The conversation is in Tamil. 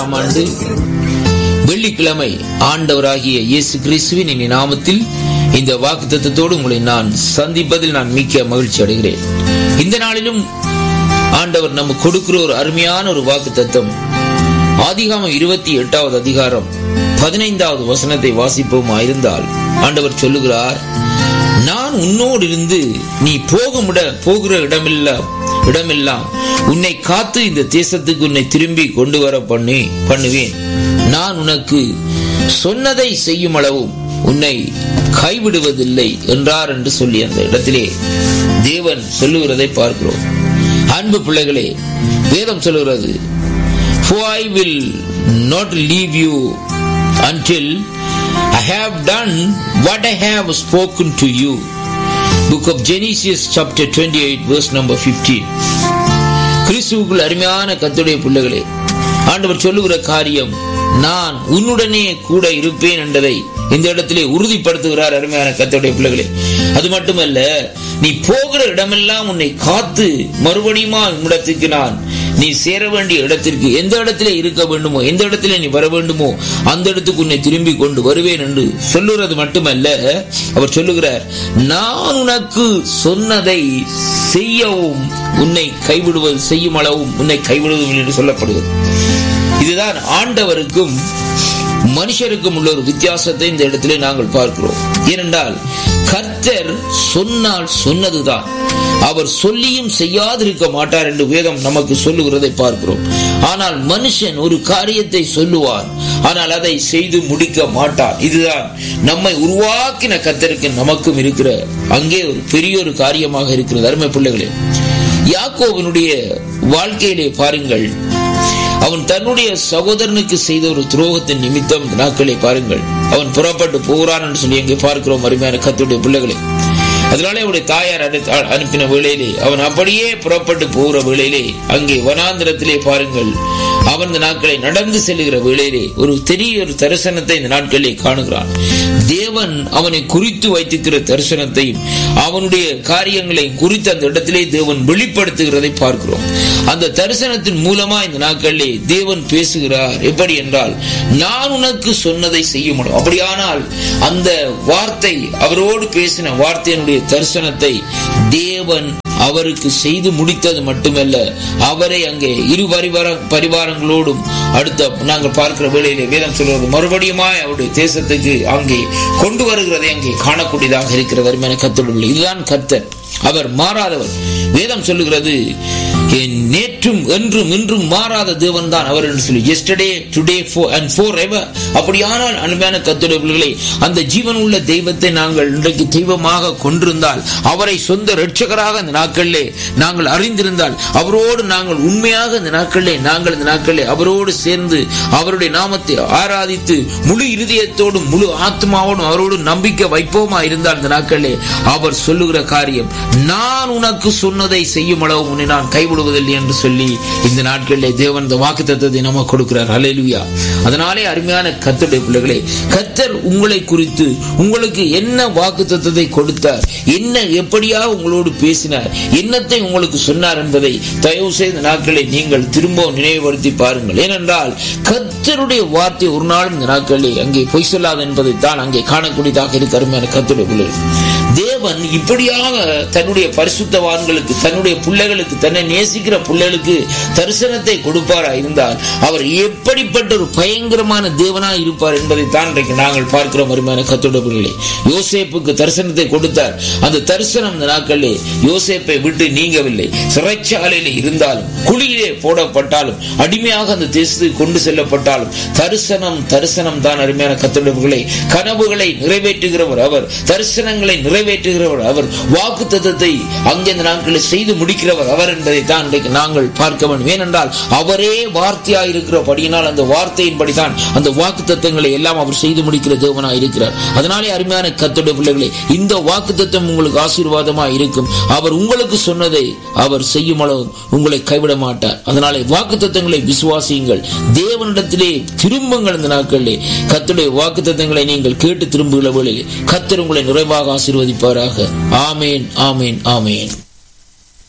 ஆம் ஆண்டு வெள்ளிக்கிழமை ஆண்டவராகிய இயேசு கிறிஸ்துவின் இனி நாமத்தில் இந்த வாக்குத்தத்தோடு உங்களை நான் சந்திப்பதில் நான் மிக்க மகிழ்ச்சி அடைகிறேன் இந்த நாளிலும் ஆண்டவர் நமக்கு கொடுக்கிற ஒரு அருமையான ஒரு வாக்குத்தத்தம் ஆதிகாமம் இருபத்தி எட்டாவது அதிகாரம் பதினைந்தாவது வசனத்தை வாசிப்போமா இருந்தால் ஆண்டவர் சொல்லுகிறார் நான் உன்னோடு இருந்து நீ போகும் இட போகிற இடமெல்லாம் இடமெல்லாம் உன்னை காத்து இந்த தேசத்துக்கு உன்னை திரும்பி கொண்டு வர பண்ணி பண்ணுவேன் நான் உனக்கு சொன்னதை செய்யும் அளவும் உன்னை கைவிடுவதில்லை என்றார் என்று சொல்லி அந்த இடத்திலே தேவன் சொல்லுகிறதை பார்க்கிறோம் அன்பு பிள்ளைகளே வேதம் சொல்லுகிறது For I will not leave you until I have done what I have spoken to you. Book of Genesis chapter 28 verse number 15. கிறிஸ்துவுக்குள் அருமையான கத்துடைய பிள்ளைகளே ஆண்டவர் சொல்லுகிற காரியம் நான் உன்னுடனே கூட இருப்பேன் என்பதை இந்த இடத்திலே உறுதிப்படுத்துகிறார் அருமையான கத்தோடைய பிள்ளைகளே அது மட்டுமல்ல நீ போகிற இடமெல்லாம் உன்னை காத்து மறுபடியுமா உன்னிடத்துக்கு நான் நீ சேர வேண்டிய இடத்திற்கு எந்த இடத்திலே இருக்க வேண்டுமோ எந்த இடத்திலே நீ வர வேண்டுமோ அந்த இடத்துக்கு உன்னை திரும்பி கொண்டு வருவேன் என்று சொல்லுகிறது மட்டுமல்ல அவர் சொல்லுகிறார் நான் உனக்கு சொன்னதை செய்யவும் உன்னை கைவிடுவது செய்யும் அளவும் உன்னை கைவிடுவதும் என்று சொல்லப்படுகிறது இதுதான் ஆண்டவருக்கும் மனுஷருக்கும் உள்ள ஒரு வித்தியாசத்தை இந்த இடத்திலே நாங்கள் பார்க்கிறோம் ஏனென்றால் கர்த்தர் சொன்னால் சொன்னதுதான் அவர் சொல்லியும் செய்யாதிருக்க மாட்டார் என்று வேதம் நமக்கு சொல்லுகிறதை பார்க்கிறோம் ஆனால் மனுஷன் ஒரு காரியத்தை சொல்லுவார் ஆனால் அதை செய்து முடிக்க மாட்டார் இதுதான் நம்மை உருவாக்கின கர்த்தருக்கு நமக்கும் இருக்கிற அங்கே ஒரு பெரிய ஒரு காரியமாக இருக்கிறது அருமை பிள்ளைகளே யாக்கோவனுடைய வாழ்க்கையிலே பாருங்கள் அவன் தன்னுடைய சகோதரனுக்கு செய்த ஒரு துரோகத்தின் நிமித்தம் நாட்களை பாருங்கள் அவன் புறப்பட்டு போகிறான் என்று சொல்லி எங்கே பார்க்கிறோம் அருமையான கத்துடைய பிள்ளைகளை அதனாலே அவருடைய தாயார் அனுப்பின வேளையிலே அவன் அப்படியே புறப்பட்டு போகிற வேளையிலே அங்கே வனாந்திரத்திலே பாருங்கள் அவன் இந்த நாட்களை நடந்து செல்லுகிற வேளையிலே ஒரு தெரிய ஒரு தரிசனத்தை இந்த நாட்களிலே காணுகிறான் தேவன் அவனை குறித்து வைத்திருக்கிற தரிசனத்தையும் அவனுடைய காரியங்களை குறித்து அந்த இடத்திலே தேவன் வெளிப்படுத்துகிறதை பார்க்கிறோம் அந்த தரிசனத்தின் மூலமா இந்த நாட்களிலே தேவன் பேசுகிறார் எப்படி என்றால் நான் உனக்கு சொன்னதை செய்ய முடியும் அப்படியானால் அந்த வார்த்தை அவரோடு பேசின வார்த்தையினுடைய தரிசனத்தை தேவன் அவருக்கு செய்து முடித்தது மட்டுமல்ல அவரை அங்கே இரு பரிவார பரிவாரங்களோடும் அடுத்த நாங்கள் பார்க்கிற வேளையிலே வேதம் சொல்வது மறுபடியுமாய் அவருடைய தேசத்துக்கு அங்கே கொண்டு வருகிறதை அங்கே காணக்கூடியதாக இருக்கிற வருமான கத்தோடு இதுதான் கத்தர் அவர் மாறாதவர் வேதம் சொல்லுகிறது நேற்றும் என்றும் இன்றும் மாறாத தேவன் தான் அவர் என்று சொல்லி yesterday today and forever அப்படியானால் அனுமையான கத்துடையவர்களே அந்த ஜீவன் உள்ள தெய்வத்தை நாங்கள் இன்றைக்கு தெய்வமாக கொண்டிருந்தால் அவரை சொந்த ரட்சகராக இந்த நாட்களிலே நாங்கள் அறிந்திருந்தால் அவரோடு நாங்கள் உண்மையாக இந்த நாட்களிலே நாங்கள் இந்த நாட்களிலே அவரோடு சேர்ந்து அவருடைய நாமத்தை ஆராதித்து முழு இருதயத்தோடும் முழு ஆத்மாவோடும் அவரோடு நம்பிக்கை வைப்போமா இருந்தால் இந்த நாட்களிலே அவர் சொல்லுகிற காரியம் நான் உனக்கு சொன்னதை செய்யும் அளவு உன்னை நான் கைவிடுவதில்லை என்று சொல்லி இந்த நாட்களிலே தேவன் இந்த வாக்கு தத்துவத்தை நமக்கு கொடுக்கிறார் அலைலுயா அதனாலே அருமையான கத்தருடைய பிள்ளைகளே கத்தர் உங்களை குறித்து உங்களுக்கு என்ன வாக்கு தத்துவத்தை கொடுத்தார் என்ன எப்படியா உங்களோடு பேசினார் என்னத்தை உங்களுக்கு சொன்னார் என்பதை தயவு செய்த நாட்களை நீங்கள் திரும்ப நினைவுபடுத்தி பாருங்கள் ஏனென்றால் கத்தருடைய வார்த்தை ஒரு நாளும் இந்த நாட்களிலே அங்கே பொய் சொல்லாது என்பதை தான் அங்கே காணக்கூடியதாக இருக்க அருமையான கத்தருடைய பிள்ளைகள் தேவன் இப்படியாக தன்னுடைய பரிசுத்தவான்களுக்கு தன்னுடைய பிள்ளைகளுக்கு தன்னை நேசிக்கிற பிள்ளைகளுக்கு தரிசனத்தை கொடுப்பாரா இருந்தால் அவர் எப்படிப்பட்ட ஒரு பயங்கரமான தேவனா இருப்பார் என்பதை தான் இன்றைக்கு நாங்கள் பார்க்கிறோம் அருமையான கத்தோட பிள்ளைகளே யோசேப்புக்கு தரிசனத்தை கொடுத்தார் அந்த தரிசனம் இந்த நாட்களிலே யோசேப்பை விட்டு நீங்கவில்லை சிறைச்சாலையில் இருந்தாலும் குழியிலே போடப்பட்டாலும் அடிமையாக அந்த தேசத்துக்கு கொண்டு செல்லப்பட்டாலும் தரிசனம் தரிசனம் தான் அருமையான கத்தோட கனவுகளை நிறைவேற்றுகிறவர் அவர் தரிசனங்களை நிறைவேற்றுகிறவர் அவர் வாக்கு தத்துவத்தை அங்கே இந்த நாட்களில் செய்து முடிக்கிறவர் அவர் என்பதை தான் இன்றைக்கு நாங்கள் பார்க்க வேண்டும் ஏனென்றால் அவரே வார்த்தையாக இருக்கிறபடியினால் அந்த வார்த்தையின்படி தான் அந்த வாக்கு தத்துவங்களை எல்லாம் அவர் செய்து முடிக்கிற தேவனாக இருக்கிறார் அதனாலே அருமையான கத்தோட பிள்ளைகளே இந்த வாக்கு தத்துவம் உங்களுக்கு ஆசீர்வாதமா இருக்கும் அவர் உங்களுக்கு சொன்னதை அவர் செய்யும் அளவு உங்களை கைவிட மாட்டார் அதனாலே வாக்கு தத்துவங்களை விசுவாசியுங்கள் தேவனிடத்திலே திரும்புங்கள் இந்த நாட்களிலே கத்துடைய வாக்கு தத்துவங்களை நீங்கள் கேட்டு திரும்புகிற வேளையிலே கத்தர் உங்களை நிறைவாக ஆசீர்வதிப்பாராக ஆமேன் ஆமேன் ஆமேன்